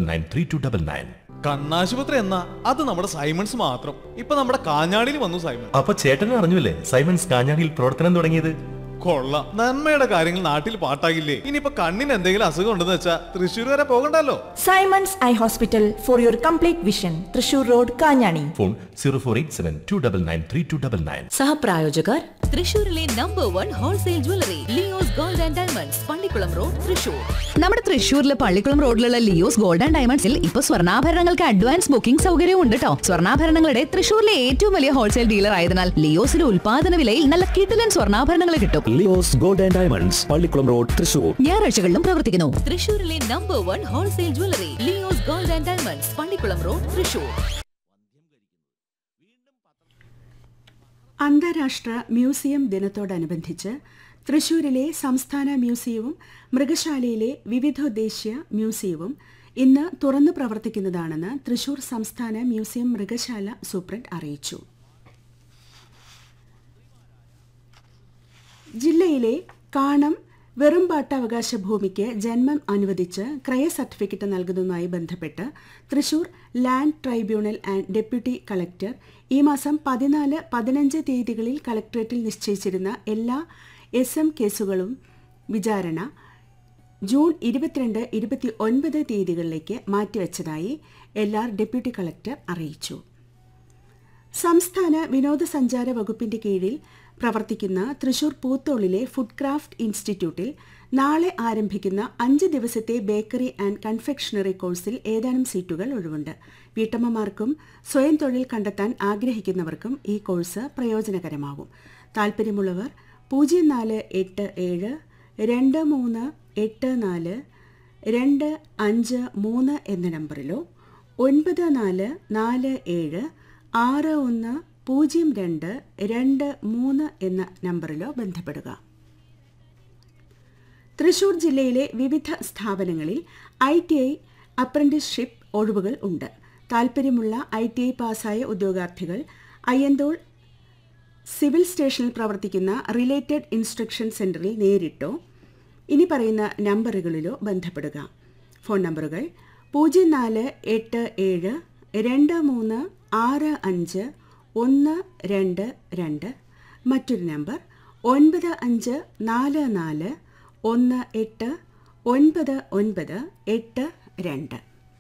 nine three two double nine കണ്ണാശുപത്രി എന്നാ അത് നമ്മുടെ സൈമൺസ് മാത്രം ഇപ്പൊ നമ്മുടെ കാഞ്ഞാടിയിൽ വന്നു സൈമൺ അപ്പൊ ചേട്ടനെ അറിഞ്ഞില്ലേ സൈമൺസ് കാഞ്ഞാടിയിൽ പ്രവർത്തനം തുടങ്ങിയത് കൊള്ളാം നന്മയുടെ കാര്യങ്ങൾ നാട്ടിൽ പാട്ടാകില്ലേ ഇനിയിപ്പോ കണ്ണിന് എന്തെങ്കിലും അസുഖം ഉണ്ടെന്ന് വെച്ചാ തൃശ്ശൂർ വരെ പോകണ്ടല്ലോ Simon's eye hospital for your complete vision Thrissur road Kanjani phone zero four eight seven two double nine three two double nine സഹപ്രായോജകർ തൃശൂരിലെ number one wholesale jewellery Leo's gold and diamonds Pallikulam road Thrissur നമ്മുടെ തൃശ്ശൂരിലെ പള്ളിക്കുളം റോഡിലുള്ള ലിയോസ് ഗോൾഡ് ആൻഡ് ഡയമണ്ട്സിൽ ഇപ്പൊ സ്വർണ്ണാഭരണങ്ങൾക്ക് advance booking സൗകര്യവും ഉണ്ട് കേട്ടോ സ്വർണ്ണാഭരണങ്ങളുടെ തൃശ്ശൂരിലെ ഏറ്റവും വലിയ ഹോൾസെയിൽ ഡീലർ ആയതിനാൽ ലിയോസിലെ ഉൽപാദന വിലയിൽ നല്ല കിടിലൻ സ്വർണ്ണാഭരണങ്ങൾ കിട്ടും Leo's gold and diamonds Pallikulam road Thrissur ഞായറാഴ്ചകളിലും പ്രവർത്തിക്കുന്നു തൃശൂരിലെ number one wholesale jewellery Leo's gold and diamonds Pallikulam road Thrissur അന്താരാഷ്ട്ര മ്യൂസിയം ദിനത്തോടനുബന്ധിച്ച് തൃശൂരിലെ സംസ്ഥാന മ്യൂസിയവും മൃഗശാലയിലെ വിവിധോദ്ദേശ്യ മ്യൂസിയവും ഇന്ന് തുറന്നു പ്രവർത്തിക്കുന്നതാണെന്ന് തൃശൂർ സംസ്ഥാന മ്യൂസിയം മൃഗശാല സൂപ്രണ്ട് അറിയിച്ചു ജില്ലയിലെ കാണം വെറുംപാട്ടാവകാശ ഭൂമിക്ക് ജന്മം അനുവദിച്ച് ക്രയ സർട്ടിഫിക്കറ്റ് നൽകുന്നതുമായി ബന്ധപ്പെട്ട് Thrissur land tribunal and deputy collector ഈ മാസം പതിനാല് പതിനഞ്ച് തീയതികളിൽ കളക്ടറേറ്റിൽ നിശ്ചയിച്ചിരുന്ന എല്ലാ എസ് എം കേസുകളും വിചാരണ ജൂൺ ഇരുപത്തിരണ്ട് ഇരുപത്തി ഒൻപത് തീയതികളിലേക്ക് മാറ്റിവെച്ചതായി എൽ ആർ ഡെപ്യൂട്ടി കളക്ടർ അറിയിച്ചു സംസ്ഥാന വിനോദസഞ്ചാര വകുപ്പിന്റെ കീഴിൽ പ്രവർത്തിക്കുന്ന തൃശൂർ പൂത്തോളിലെ ഫുഡ് ക്രാഫ്റ്റ് ഇൻസ്റ്റിറ്റ്യൂട്ടിൽ നാളെ ആരംഭിക്കുന്ന അഞ്ച് ദിവസത്തെ ബേക്കറി ആൻഡ് കൺഫെക്ഷണറി കോഴ്സിൽ ഏതാനും സീറ്റുകൾ ഒഴിവുണ്ട് വീട്ടമ്മമാർക്കും സ്വയം തൊഴിൽ കണ്ടെത്താൻ ആഗ്രഹിക്കുന്നവർക്കും ഈ കോഴ്സ് പ്രയോജനകരമാകും താൽപ്പര്യമുള്ളവർ പൂജ്യം നാല് എട്ട് ഏഴ് രണ്ട് മൂന്ന് എട്ട് നാല് രണ്ട് അഞ്ച് മൂന്ന് എന്ന നമ്പറിലോ ഒൻപത് നാല് നാല് ഏഴ് ആറ് ഒന്ന് പൂജ്യം രണ്ട് രണ്ട് മൂന്ന് എന്ന നമ്പറിലോ ബന്ധപ്പെടുക തൃശൂർ ജില്ലയിലെ വിവിധ സ്ഥാപനങ്ങളിൽ ഐ ടി ഐ അപ്രന്റീസ്ഷിപ്പ് ഒഴിവുകൾ ഉണ്ട് താൽപ്പര്യമുള്ള ഐ ടി ഐ പാസ്സായ ഉദ്യോഗാർത്ഥികൾ അയ്യന്തോൾ സിവിൽ സ്റ്റേഷനിൽ പ്രവർത്തിക്കുന്ന റിലേറ്റഡ് ഇൻസ്ട്രക്ഷൻ സെന്ററിൽ നേരിട്ടോ ഇനി പറയുന്ന നമ്പറുകളിലോ ബന്ധപ്പെടുക ഫോൺ നമ്പറുകൾ പൂജ്യം നാല് എട്ട് ഏഴ് രണ്ട് മൂന്ന് ആറ് അഞ്ച് ഒന്ന് രണ്ട് രണ്ട് മറ്റൊരു നമ്പർ ഒൻപത് അഞ്ച് നാല് നാല് ഒന്ന് എട്ട് ഒൻപത് ഒൻപത് എട്ട് രണ്ട്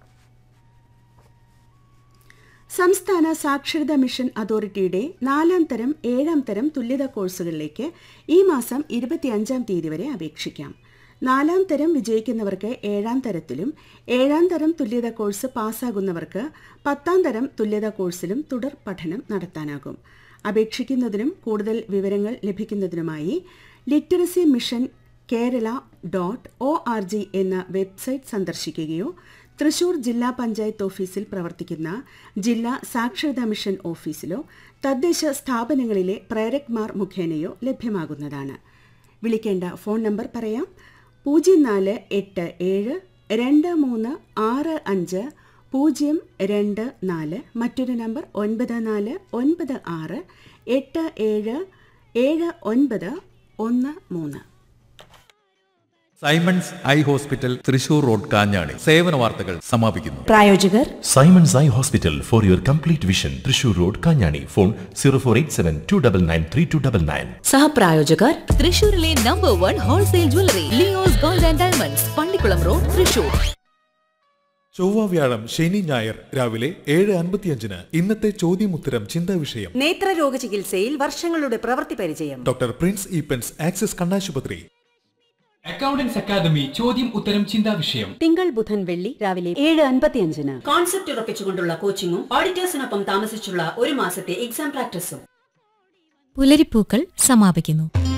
സംസ്ഥാന സാക്ഷരതാ മിഷൻ അതോറിറ്റിയുടെ നാലാം തരം ഏഴാം തരം തുല്യതാ കോഴ്സുകളിലേക്ക് ഈ മാസം ഇരുപത്തിയഞ്ചാം തീയതി വരെ അപേക്ഷിക്കാം നാലാം തരം വിജയിക്കുന്നവർക്ക് ഏഴാം തരത്തിലും ഏഴാം തരം തുല്യതാ കോഴ്സ് പാസ്സാകുന്നവർക്ക് പത്താം തരം തുല്യതാ കോഴ്സിലും തുടർ പഠനം നടത്താനാകും അപേക്ഷിക്കുന്നതിനും കൂടുതൽ വിവരങ്ങൾ ലഭിക്കുന്നതിനുമായി literacy mission Kerala dot O R G എന്ന വെബ്സൈറ്റ് സന്ദർശിക്കുകയോ തൃശൂർ ജില്ലാ പഞ്ചായത്ത് ഓഫീസിൽ പ്രവർത്തിക്കുന്ന ജില്ലാ സാക്ഷരതാ മിഷൻ ഓഫീസിലോ തദ്ദേശ സ്ഥാപനങ്ങളിലെ പ്രേരക്മാർ മുഖേനയോ ലഭ്യമാകുന്നതാണ് വിളിക്കേണ്ട ഫോൺ നമ്പർ പറയാം പൂജ്യം നാല് എട്ട് ഏഴ് രണ്ട് മൂന്ന് ആറ് അഞ്ച് പൂജ്യം രണ്ട് നാല് മറ്റൊരു നമ്പർ ഒൻപത് നാല് ഒൻപത് ആറ് എട്ട് ഏഴ് ഏഴ് ഒൻപത് ഒന്ന് മൂന്ന് Simon's eye hospital Thrissur road Kanjani സേവന വാർത്തകൾ സമാപിക്കുന്നു പ്രായോജകർ Simon's eye hospital for your complete vision Thrissur road Kanjani phone zero four eight seven two double nine three two double nine സഹപ്രായോജകർ തൃശൂരിലെ number one wholesale jewellery Leo's gold and diamonds Pallikulam road Thrissur ചൊവ്വ വ്യാഴം ശനി ഞായർ രാവിലെ ഏഴ് അൻപത്തിയഞ്ചിന് ഇന്നത്തെ ചോദ്യമുത്തരം ചിന്താ വിഷയം നേത്രരോഗ ചികിത്സയിൽ വർഷങ്ങളുടെ പ്രവൃത്തി പരിചയം ഡോക്ടർ പ്രിൻസ് ഈപ്പൻസ് ആക്സിസ് കണ്ണാശുപത്രി അക്കൗണ്ടൻസ് അക്കാദമി ചോദ്യം ഉത്തരം ചിന്താ വിഷയം തിങ്കൾ ബുധൻ വെള്ളി രാവിലെ ഏഴ് അൻപത്തിയഞ്ചിന് കോൺസെപ്റ്റ് ഉറപ്പിച്ചുകൊണ്ടുള്ള കോച്ചിങ്ങും ഓഡിറ്റേഴ്സിനൊപ്പം താമസിച്ചുള്ള ഒരു മാസത്തെ എക്സാം പ്രാക്ടീസും പുലരിപ്പൂക്കൾ സമാപിക്കുന്നു